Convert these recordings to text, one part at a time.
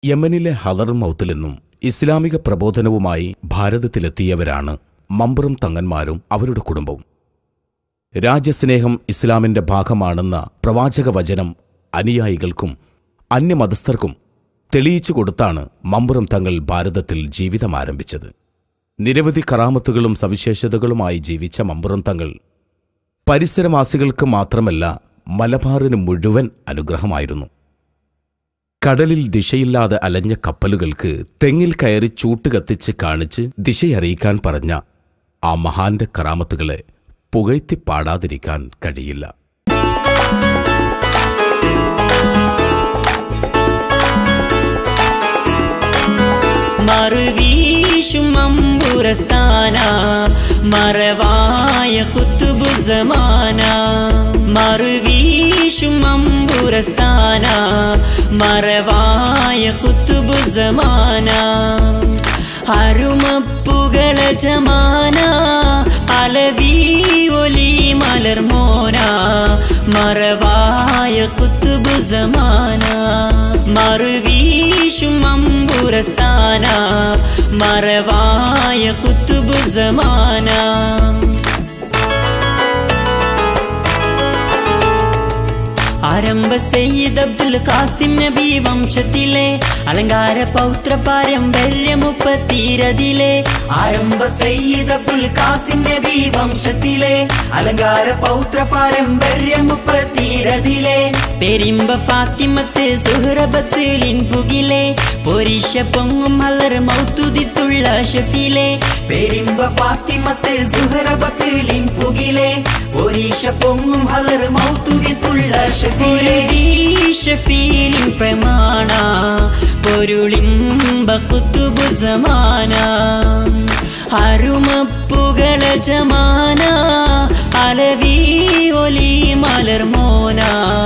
യമനിലെ ഹദർ മൗത്തിൽ നിന്നും ഇസ്ലാമിക പ്രബോധനവുമായി ഭാരതത്തിലെത്തിയവരാണ് മമ്പറും തങ്ങന്മാരും അവരുടെ കുടുംബവും രാജ്യസ്നേഹം ഇസ്ലാമിന്റെ ഭാഗമാണെന്ന പ്രവാചക വചനം അനുയായികൾക്കും അന്യമതസ്ഥർക്കും തെളിയിച്ചു കൊടുത്താണ് മമ്പുറം തങ്ങൾ ഭാരതത്തിൽ ജീവിതം ആരംഭിച്ചത് നിരവധി കറാമത്തുകളും സവിശേഷതകളുമായി ജീവിച്ച മമ്പുറം തങ്ങൾ പരിസരവാസികൾക്ക് മാത്രമല്ല മലബാറിന് മുഴുവൻ അനുഗ്രഹമായിരുന്നു കടലിൽ ദിശയില്ലാതെ അലഞ്ഞ കപ്പലുകൾക്ക് തെങ്ങിൽ കയറി ചൂട്ട് കത്തിച്ച് കാണിച്ച് ദിശയറിയിക്കാൻ പറഞ്ഞ ആ മഹാന്റെ കറാമത്തുകളെ പുകഴ്ത്തി പാടാതിരിക്കാൻ കഴിയില്ല മറുവീശും അമ്പുരസ്ഥാന മറവായ കുത്തുബുസമാന മറുവീശും അമ്പുരസ്ഥാന മറവായ കുത്തുബുസമാന അരുമപ്പുകള ജമാന അലവി ഒലി മലർമോന മറവായ കുത്തുബു സമാന മറുവീശും അമ്പുരസ്ഥാന മറവായ കുത്തുബു സമാന ആരംഭ സയ്യിദ് അബ്ദുൽ ഖാസിം നബി വംശത്തിലെ അലങ്കാര പൗത്ര പാരമ്പര്യ മുപ്പത്തീരതിലെ ആരംഭ സയ്യിദ് അബ്ദുൽ ഖാസിം നബി വംശത്തിലെ അലങ്കാര പൗത്ര പാരമ്പര്യം മുപ്പത്തീരതിലെ പെരിമ്പ ഫാത്തിമത്ത് സുഹ്റബത്ത് ലിൻപുകിലെ പൊരിശ പൊങ്ങും മലർ മൗത്തുതിത്തുള്ള ഷഫിലെ പെരിമ്പ ഫാത്തിമത്ത് സുഹറബത്ത് ലിംപുകിലെ ഒരീശ പൊങ്ങും ഹലർ മൗത്തുതിത്തുള്ള ഷഫീലെ ഷഫീലിൻ പ്രമാണ പൊരുളിമ്പ കുത്തുബു സമാന അരുമപ്പുകള ജമാന അലവി ഒലി മലർമോന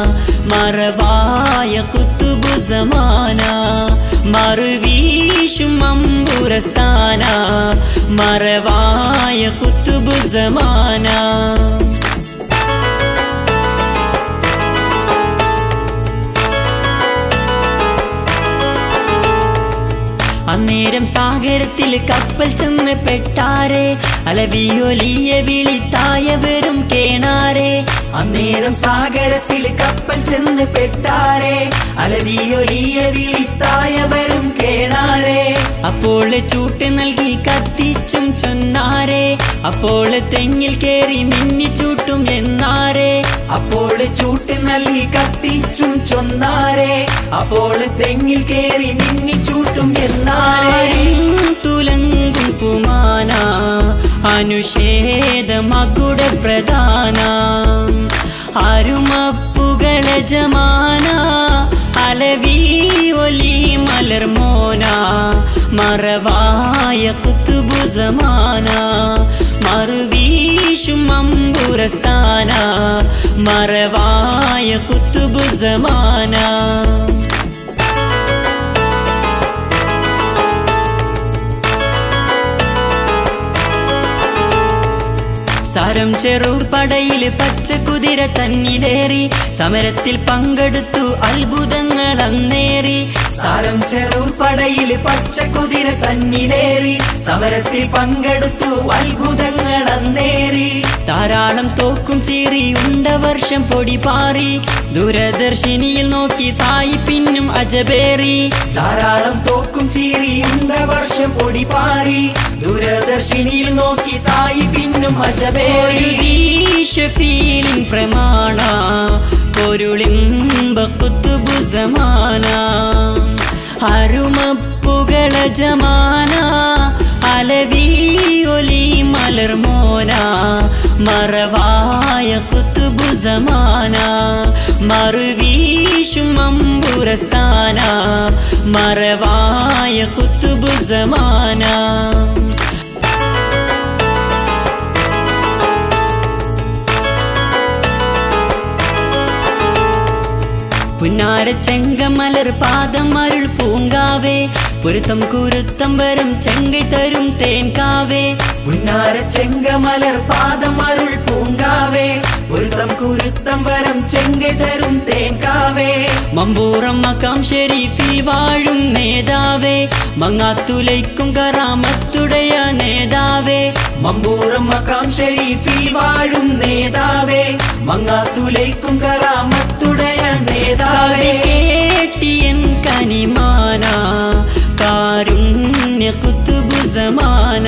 മറവായ കുത്തുബു സമാന മറുവീശും അമ്പുരസ്ഥാന മറവായ കുത്തുബു സമാന അന്നേരം സാഗരത്തിൽ കപ്പൽ ചെന്ന് പെട്ടാരെ അലവിയൊലിയ വിളിത്തായവരും കേണാരെ അന്നേരം സാഗരത്തിൽ കപ്പൽ ചെന്ന് പെട്ടാരെ അലവിയൊലിയ വിളിത്തായവരും കേണാരെ അപ്പോൾ ചൂട്ട് നൽകി കത്തിച്ചും ചൊന്നാരെ അപ്പോൾ തെങ്ങിൽ കേറി മിന്നി ചൂട്ടും എന്നാരെ അപ്പോൾ ചൂട്ട് നൽകി കത്തിച്ചും ചൊന്നാരെ അപ്പോൾ തെങ്ങിൽ കേറി മിന്നി ചൂട്ടും എന്നാരെ ആരെയും തുലങ്കും പുമാന അനുഷേധമകുട പ്രധാന അരുമപ്പുകള ജമാന അലവി ഒലി മലർമോന മറവായ കുത്തുബു സമാന മറുവീശും അമ്പുരസ്ഥാന മറവായ കുത്തുബു സമാന സാരം ചെറൂർ പടയിൽ പച്ച കുതിര തന്നിലേറി സമരത്തിൽ പങ്കെടുത്തു അത്ഭുതങ്ങൾ അന്നേറി സാരം ചെറൂർ പടയിൽ പച്ചക്കുതിര തന്നിലേറി സമരത്തിൽ പങ്കെടുത്തു അത്ഭുതങ്ങൾ അന്നേറി ധാരാളം തോക്കും ചീറി ഉണ്ട വർഷം പൊടി പാറി ദൂരദർശിനിയിൽ നോക്കി സായി പിന്നും അജബേറി ധാരാളം തോക്കും ചീറി ഉണ്ട വർഷം പൊടി പാറി ദൂരദർശിനിയിൽ നോക്കി സായി പിന്നും അജബേരി ഷഫീലിൻ പ്രമാണ പൊരുളിമ്പ കുത്തുബു സമാന അരുമപ്പുകള ജമാന അലവി ഒലി മലർമോന മറവായ കുത്തുബു സമാന മറുവീശും അമ്പുരസ്ഥാന മറവായ കുത്തുബു സമാന പുന്നാര ചെങ്കമലർ പാദം അരുൾ പൂങ്കാവേ പൊരുത്തം കുരുത്തം വരും ചെങ്കൈ തരും തേൻകാവേ ഉന്നാര ചെങ്കമലർ പാദം അരുൾ പൂങ്കാവേ പൊരുത്തം കുരുത്തം വരം ചെങ്കൈ തരും തേങ്കാവേ മമ്പൂറം മക്കാം ഷെരീഫിൽ വാഴും നേതാവേ മങ്ങാത്തുലയ്ക്കും കറാമത്തുടയ നേതാവേ മമ്പൂറം മക്കാം ഷെരീഫിൽ വാഴും നേതാവേ മങ്ങാത്തുലൈക്കും കറാമത്തുടയ നേതാവേ കേട്ടിയൻ കനിമാന കാരുണ്യ കുത്തുബു സമാന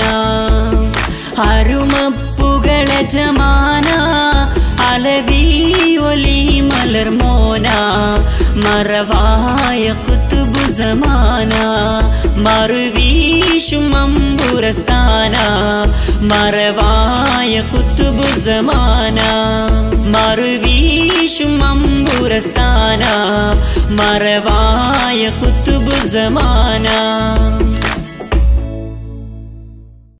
അരുമപ്പുകള ജമാന അലവി ഒലി മലർമോന മറവായ കുത്തുബു സമാന മറുവീശും അമ്പുരസ്ഥാന മറവായ കുത്തുബു സമാന മറുവീശും അമ്പുരസ്ഥാന മറവായ കുത്തുബു സമാന